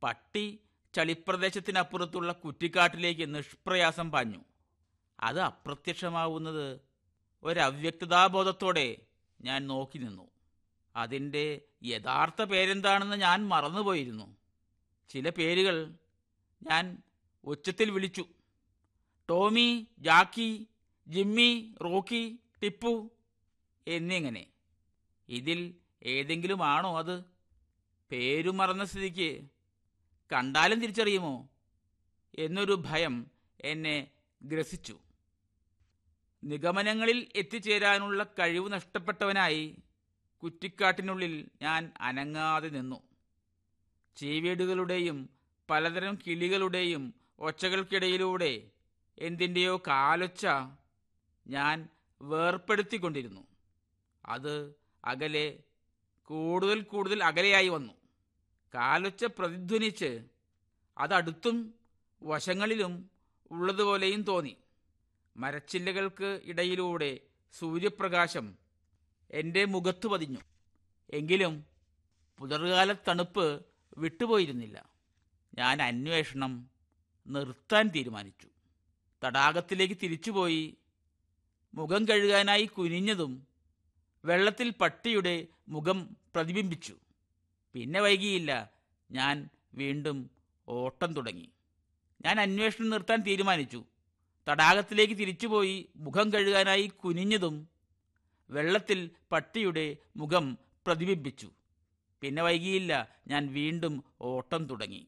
പട്ടി ചളിപ്രദേശത്തിനപ്പുറത്തുള്ള കുറ്റിക്കാട്ടിലേക്ക് നിഷ്പ്രയാസം പാഞ്ഞു അത് അപ്രത്യക്ഷമാവുന്നത് ഒരവ്യക്തതാബോധത്തോടെ ഞാൻ നോക്കി നിന്നു അതിൻ്റെ യഥാർത്ഥ പേരെന്താണെന്ന് ഞാൻ മറന്നുപോയിരുന്നു ചില പേരുകൾ ഞാൻ ഉച്ചത്തിൽ വിളിച്ചു Tommy Jackie Jimmy Rocky Tippu എന്നിങ്ങനെ ഇതിൽ ഏതെങ്കിലും ആണോ അത് പേരു മറന്ന സ്ഥിതിക്ക് കണ്ടാലും തിരിച്ചറിയുമോ എന്നൊരു ഭയം എന്നെ ഗ്രസിച്ചു നിഗമനങ്ങളിൽ എത്തിച്ചേരാനുള്ള കഴിവ് നഷ്ടപ്പെട്ടവനായി കുറ്റിക്കാട്ടിനുള്ളിൽ ഞാൻ അനങ്ങാതെ നിന്നു ചീവീടുകളുടെയും പലതരം കിളികളുടെയും ഒച്ചകൾക്കിടയിലൂടെ എന്തിൻ്റെയോ കാലൊച്ച ഞാൻ വേർപ്പെടുത്തിക്കൊണ്ടിരുന്നു അത് അകലെ കൂടുതൽ കൂടുതൽ അകലെയായി വന്നു കാലൊച്ച പ്രതിധ്വനിച്ച് അതടുത്തും വശങ്ങളിലും ഉള്ളതുപോലെയും തോന്നി മരച്ചില്ലകൾക്ക് ഇടയിലൂടെ സൂര്യപ്രകാശം എൻ്റെ മുഖത്ത് പതിഞ്ഞു എങ്കിലും പുലർകാല തണുപ്പ് വിട്ടുപോയിരുന്നില്ല ഞാൻ അന്വേഷണം നിർത്താൻ തീരുമാനിച്ചു തടാകത്തിലേക്ക് തിരിച്ചുപോയി മുഖം കഴുകാനായി കുനിഞ്ഞതും വെള്ളത്തിൽ പട്ടിയുടെ മുഖം പ്രതിബിംബിച്ചു പിന്നെ വൈകിയില്ല ഞാൻ വീണ്ടും ഓട്ടം തുടങ്ങി ഞാൻ അന്വേഷണം നിർത്താൻ തീരുമാനിച്ചു തടാകത്തിലേക്ക് തിരിച്ചുപോയി മുഖം കഴുകാനായി കുനിഞ്ഞതും വെള്ളത്തിൽ പട്ടിയുടെ മുഖം പ്രതിബിംബിച്ചു പിന്നെ വൈകിയില്ല ഞാൻ വീണ്ടും ഓട്ടം തുടങ്ങി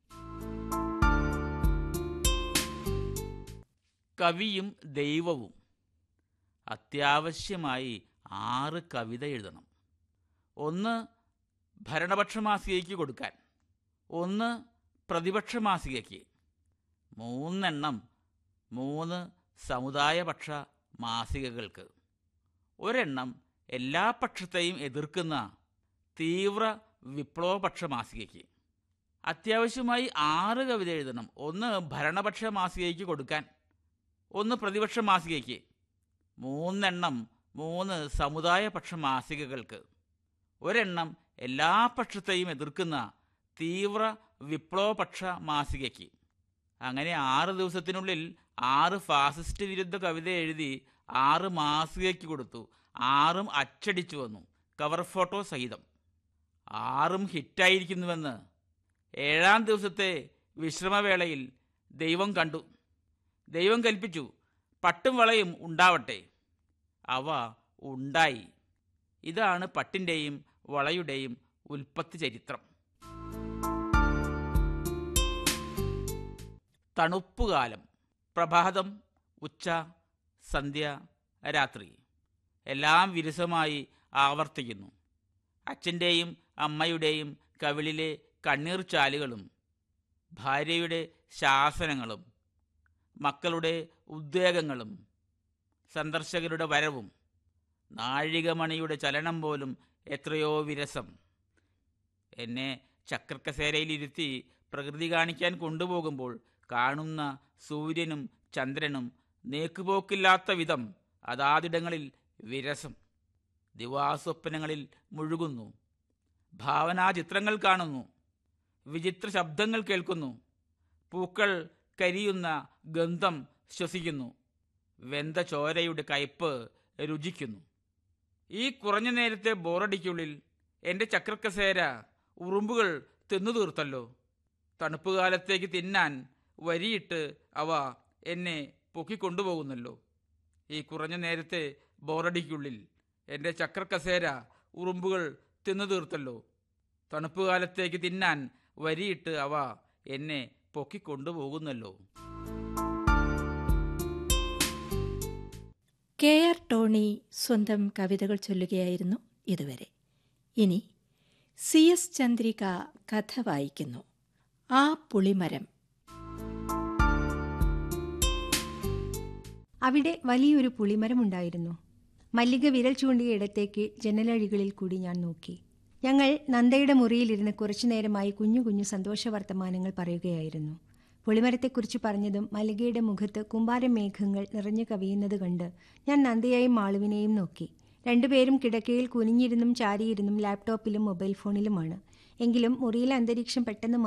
കവിയും ദൈവവും അത്യാവശ്യമായി ആറ് കവിത എഴുതണം ഒന്ന് ഭരണപക്ഷ മാസികയ്ക്ക് കൊടുക്കാൻ ഒന്ന് പ്രതിപക്ഷ മാസികയ്ക്ക് മൂന്നെണ്ണം മൂന്ന് സമുദായപക്ഷ മാസികകൾക്ക് ഒരെണ്ണം എല്ലാ പക്ഷത്തെയും എതിർക്കുന്ന തീവ്ര വിപ്ലവപക്ഷ മാസികയ്ക്ക് അത്യാവശ്യമായി ആറ് കവിത എഴുതണം ഒന്ന് ഭരണപക്ഷ മാസികയ്ക്ക് കൊടുക്കാൻ ഒന്ന് പ്രതിപക്ഷ മാസികയ്ക്ക് മൂന്നെണ്ണം മൂന്ന് സമുദായപക്ഷ മാസികകൾക്ക് ഒരെണ്ണം എല്ലാ പക്ഷത്തെയും എതിർക്കുന്ന തീവ്ര വിപ്ലവപക്ഷ മാസികയ്ക്ക് അങ്ങനെ ആറ് ദിവസത്തിനുള്ളിൽ ആറ് ഫാസിസ്റ്റ് വിരുദ്ധ കവിത എഴുതി ആറ് മാസികയ്ക്ക് കൊടുത്തു ആറും അച്ചടിച്ചു വന്നു കവർ ഫോട്ടോ സഹിതം ആറും ഹിറ്റായിരിക്കുന്നുവെന്ന് ഏഴാം ദിവസത്തെ വിശ്രമവേളയിൽ ദൈവം കണ്ടു ദൈവം കൽപ്പിച്ചു പട്ടും വളയും ഉണ്ടാവട്ടെ അവ ഉണ്ടായി ഇതാണ് പട്ടിൻ്റെയും വളയുടെയും ഉൽപ്പത്തി ചരിത്രം തണുപ്പുകാലം പ്രഭാതം ഉച്ച സന്ധ്യ രാത്രി എല്ലാം വിരസമായി ആവർത്തിക്കുന്നു അച്ഛൻ്റെയും അമ്മയുടെയും കവിളിലെ കണ്ണീർ ചാലുകളും ഭാര്യയുടെ ശാസനങ്ങളും മക്കളുടെ ഉദ്വേഗങ്ങളും സന്ദർശകരുടെ വരവും നാഴികമണിയുടെ ചലനം പോലും എത്രയോ വിരസം എന്നെ ചക്രക്കസേരയിലിരുത്തി പ്രകൃതി കാണിക്കാൻ കൊണ്ടുപോകുമ്പോൾ കാണുന്ന സൂര്യനും ചന്ദ്രനും നേക്കുപോക്കില്ലാത്ത വിധം അതാതിടങ്ങളിൽ വിരസം ദിവാസ്വപ്നങ്ങളിൽ മുഴുകുന്നു ഭാവനാചിത്രങ്ങൾ കാണുന്നു വിചിത്ര ശബ്ദങ്ങൾ കേൾക്കുന്നു പൂക്കൾ കരിയുന്ന ഗന്ധം ശ്വസിക്കുന്നു വെന്ത ചോരയുടെ കയ്പ് രുചിക്കുന്നു ഈ കുറഞ്ഞ നേരത്തെ ബോറടിക്കുള്ളിൽ എൻ്റെ ചക്രക്കസേര ഉറുമ്പുകൾ തിന്നു തീർത്തല്ലോ തണുപ്പുകാലത്തേക്ക് തിന്നാൻ വരിയിട്ട് അവ എന്നെ പൊക്കിക്കൊണ്ടുപോകുന്നല്ലോ ഈ കുറഞ്ഞ നേരത്തെ ബോറടിക്കുള്ളിൽ എൻ്റെ ചക്രക്കസേര ഉറുമ്പുകൾ തിന്നു തീർത്തല്ലോ തണുപ്പുകാലത്തേക്ക് തിന്നാൻ വരിയിട്ട് അവ എന്നെ പൊക്കിക്കൊണ്ടുപോകുന്നല്ലോ കെ ആർ ടോണി സ്വന്തം കവിതകൾ ചൊല്ലുകയായിരുന്നു ഇതുവരെ ഇനി സി എസ് ചന്ദ്രിക കഥ വായിക്കുന്നു ആ പുളിമരം അവിടെ വലിയൊരു പുളിമരമുണ്ടായിരുന്നു മല്ലിക വിരൽ ചൂണ്ടിയ ഇടത്തേക്ക് ജനലഴികളിൽ കൂടി ഞാൻ നോക്കി ഞങ്ങൾ നന്ദയുടെ മുറിയിലിരുന്ന് കുറച്ചു നേരമായി കുഞ്ഞു കുഞ്ഞു സന്തോഷ വർത്തമാനങ്ങൾ പറയുകയായിരുന്നു പുളിമരത്തെക്കുറിച്ച് പറഞ്ഞതും മല്ലികയുടെ മുഖത്ത് കുമ്പാരം മേഘങ്ങൾ നിറഞ്ഞു കവിയുന്നത് കണ്ട് ഞാൻ നന്ദയെയും മാളുവിനെയും നോക്കി രണ്ടുപേരും കിടക്കയിൽ കുനിഞ്ഞിരുന്നും ചാരിയിരുന്നും ലാപ്ടോപ്പിലും മൊബൈൽ ഫോണിലുമാണ് എങ്കിലും മുറിയിലെ അന്തരീക്ഷം പെട്ടെന്ന്